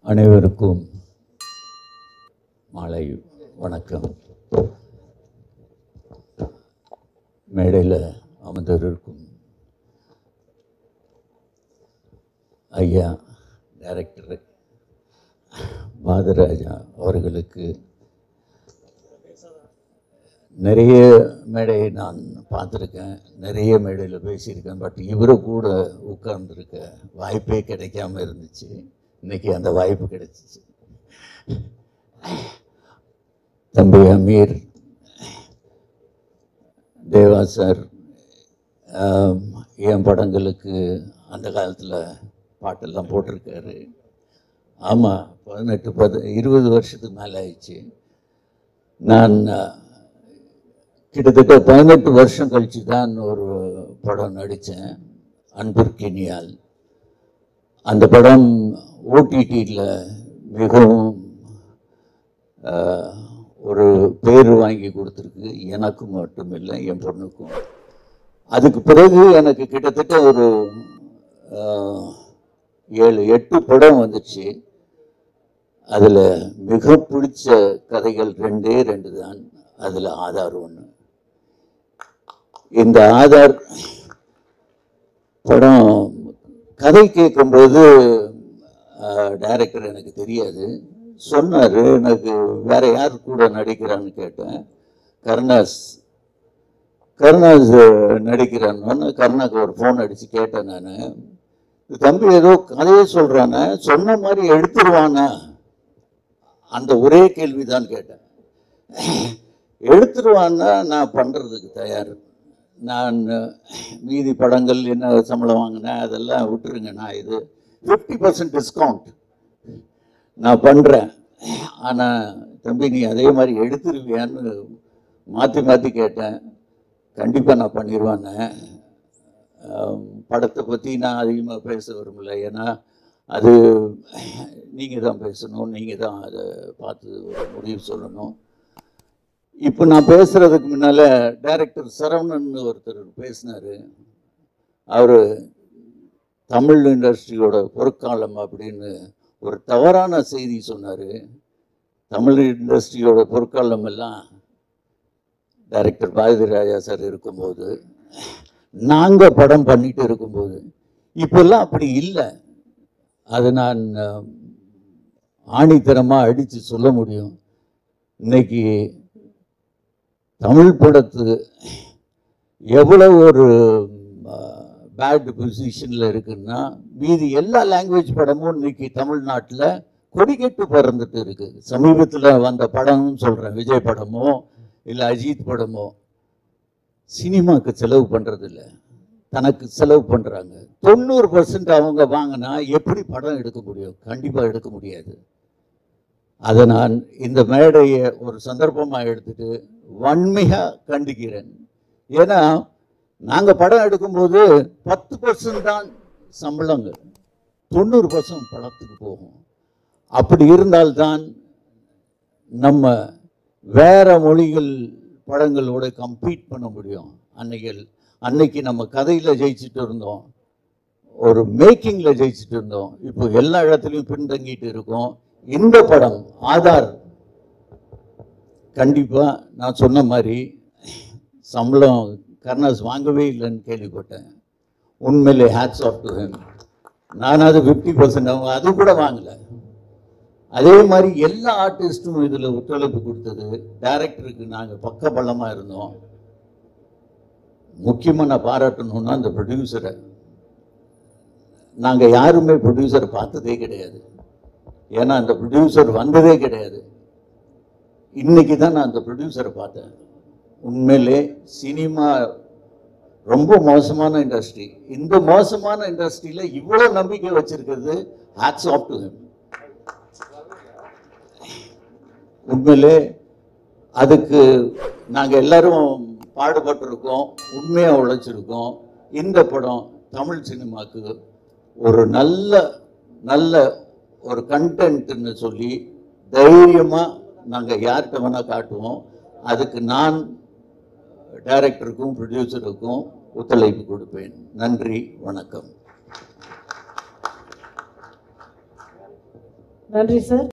அனைவருக்கும் மாலை வணக்கம் மேடையில் அமர்ந்திருக்கும் ஐயா டைரக்டர் பாதராஜா அவர்களுக்கு நிறைய மேடையை நான் பார்த்துருக்கேன் நிறைய மேடையில் பேசியிருக்கேன் பட் இவரு கூட உட்கார்ந்துருக்க வாய்ப்பே கிடைக்காம இருந்துச்சு இன்னைக்கு அந்த வாய்ப்பு கிடைச்சிச்சு தம்பி அமீர் தேவா சார் ஆம், என் படங்களுக்கு அந்த காலத்தில் பாட்டெல்லாம் போட்டிருக்காரு ஆமாம் பதினெட்டு பது இருபது வருஷத்துக்கு மேலே ஆயிடுச்சு நான் அஹ், கிட்டத்தட்ட பதினெட்டு வருஷம் கழிச்சு தான் ஒரு படம் நடித்தேன் அன்பிற்கினியால் அந்த படம் ஓடிடியில் மிகவும் ஆஹ், ஒரு பேர் வாங்கி கொடுத்துருக்கு எனக்கும் மட்டும் இல்லை என் பொண்ணுக்கும் அதுக்கு பிறகு எனக்கு கிட்டத்தட்ட ஒரு ஆஹ், ஏழு எட்டு படம் வந்துச்சு அதில் மிக பிடிச்ச கதைகள் ரெண்டே ரெண்டு தான் அதில் ஆதார் ஒன்று இந்த ஆதார் படம் கதை கேட்கும்போது டைரக்டர் எனக்கு தெரியாது சொன்னார் எனக்கு வேற யார் கூட நடிக்கிறான்னு கேட்டேன் கருணாஸ் கருணாஸ் நடிக்கிறான்னு கருணாக்கு ஒரு ஃபோன் அடித்து கேட்டேன் நான் தம்பி ஏதோ கதையே சொல்கிறானே சொன்ன மாதிரி எடுத்துருவானா அந்த ஒரே கேள்வி தான் கேட்டேன் எடுத்துருவான்னா நான் பண்ணுறதுக்கு தயார் நான் மீதி படங்கள் என்ன சம்பளம் வாங்கினேன் அதெல்லாம் விட்டுருங்க நான் இது ஃபிஃப்டி பர்சன்ட் டிஸ்கவுண்ட் நான் பண்ணுறேன் ஆனால் தம்பி நீ அதே மாதிரி எடுத்துருவியான்னு மாற்றி மாற்றி கேட்டேன் கண்டிப்பாக நான் பண்ணிடுவேன்னு படத்தை பற்றி நான் அதிகமாக பேச விரும்பல ஏன்னா அது நீங்கள் தான் பேசணும் நீங்கள் தான் அதை பார்த்து ஒரு முடிவு சொல்லணும் இப்போ நான் பேசுகிறதுக்கு முன்னால் டைரக்டர் சரவணன் ஒருத்தர் பேசினார் அவர் தமிழ் இண்டஸ்ட்ரியோட பொற்காலம் அப்படின்னு ஒரு தவறான செய்தி சொன்னார் தமிழ் இண்டஸ்ட்ரியோட பொற்காலம் எல்லாம் டைரக்டர் பாரதி ராஜா சார் இருக்கும்போது நாங்கள் படம் பண்ணிட்டு இருக்கும்போது இப்போல்லாம் அப்படி இல்லை அதை நான் அஹ், ஆணித்தரமாக அடித்து சொல்ல முடியும் இன்னைக்கு தமிழ் படத்து எவ்வளோ ஒரு பேட் பொசிஷனில் இருக்குன்னா மீதி எல்லா லாங்குவேஜ் படமும் இன்னைக்கு தமிழ்நாட்டில் கொடிக்கட்டு பறந்துட்டு இருக்கு சமீபத்தில் வந்த படம்னு சொல்கிறேன் விஜய் படமோ இல்லை அஜித் படமோ சினிமாக்கு செலவு பண்ணுறதில்ல தனக்கு செலவு பண்ணுறாங்க தொண்ணூறு பர்சன்ட் அவங்க வாங்கினா எப்படி படம் எடுக்க முடியும் கண்டிப்பாக எடுக்க முடியாது அதை நான் இந்த மேடையை ஒரு சந்தர்ப்பமாக எடுத்துட்டு வன்மையாக கண்டிக்கிறேன் ஏன்னா நாங்கள் படம் எடுக்கும்போது பத்து பர்சன்ட் தான் சம்பளங்க தொண்ணூறு பர்சன்ட் படத்துக்கு போகும் அப்படி இருந்தால்தான் நம்ம வேற மொழிகள் படங்களோட கம்பீட் பண்ண முடியும் அன்னைக்கு அன்னைக்கு நம்ம கதையில் ஜெயிச்சுட்டு இருந்தோம் ஒரு மேக்கிங்கில் ஜெயிச்சுட்டு இருந்தோம் இப்போ எல்லா இடத்துலையும் பின்தங்கிட்டு இருக்கோம் இந்த படம் ஆதார் கண்டிப்பாக நான் சொன்ன மாதிரி சம்பளம் கர்ணாஸ் வாங்கவே இல்லைன்னு கேள்விப்பட்டேன் உண்மையிலே ஹேட்ஸ் ஆஃப் டு ஹிம் நான் அது ஃபிஃப்டி பர்சன்ட் அவங்க அது கூட வாங்கலை அதே மாதிரி எல்லா ஆர்டிஸ்ட்டும் இதில் ஒத்துழைப்பு கொடுத்தது டைரக்டருக்கு நாங்கள் பக்க பள்ளமாக இருந்தோம் முக்கியமாக நான் பாராட்டணும்னா அந்த ப்ரொடியூசரை நாங்கள் யாருமே ப்ரொடியூசரை பார்த்ததே கிடையாது ஏன்னா அந்த ப்ரொடியூசர் வந்ததே கிடையாது இன்னைக்கு தான் நான் அந்த ப்ரொடியூசரை பார்த்தேன் உண்மையிலே சினிமா ரொம்ப மோசமான இண்டஸ்ட்ரி இந்த மோசமான இண்டஸ்ட்ரியில் இவ்வளோ நம்பிக்கை வச்சிருக்கிறது ஹேட்ஸ் ஆஃப் டு ஹிம் உண்மையிலே அதுக்கு நாங்கள் எல்லாரும் பாடுபட்டிருக்கோம் உண்மையாக உழைச்சிருக்கோம் இந்த படம் தமிழ் சினிமாக்கு ஒரு நல்ல நல்ல ஒரு கண்டென்ட்னு சொல்லி தைரியமாக நாங்கள் யார்கிட்ட வேணால் காட்டுவோம் அதுக்கு நான் டைரக்டருக்கும் ப்ரொடியூசருக்கும் ஒத்துழைப்பு கொடுப்பேன் நன்றி வணக்கம் நன்றி சார்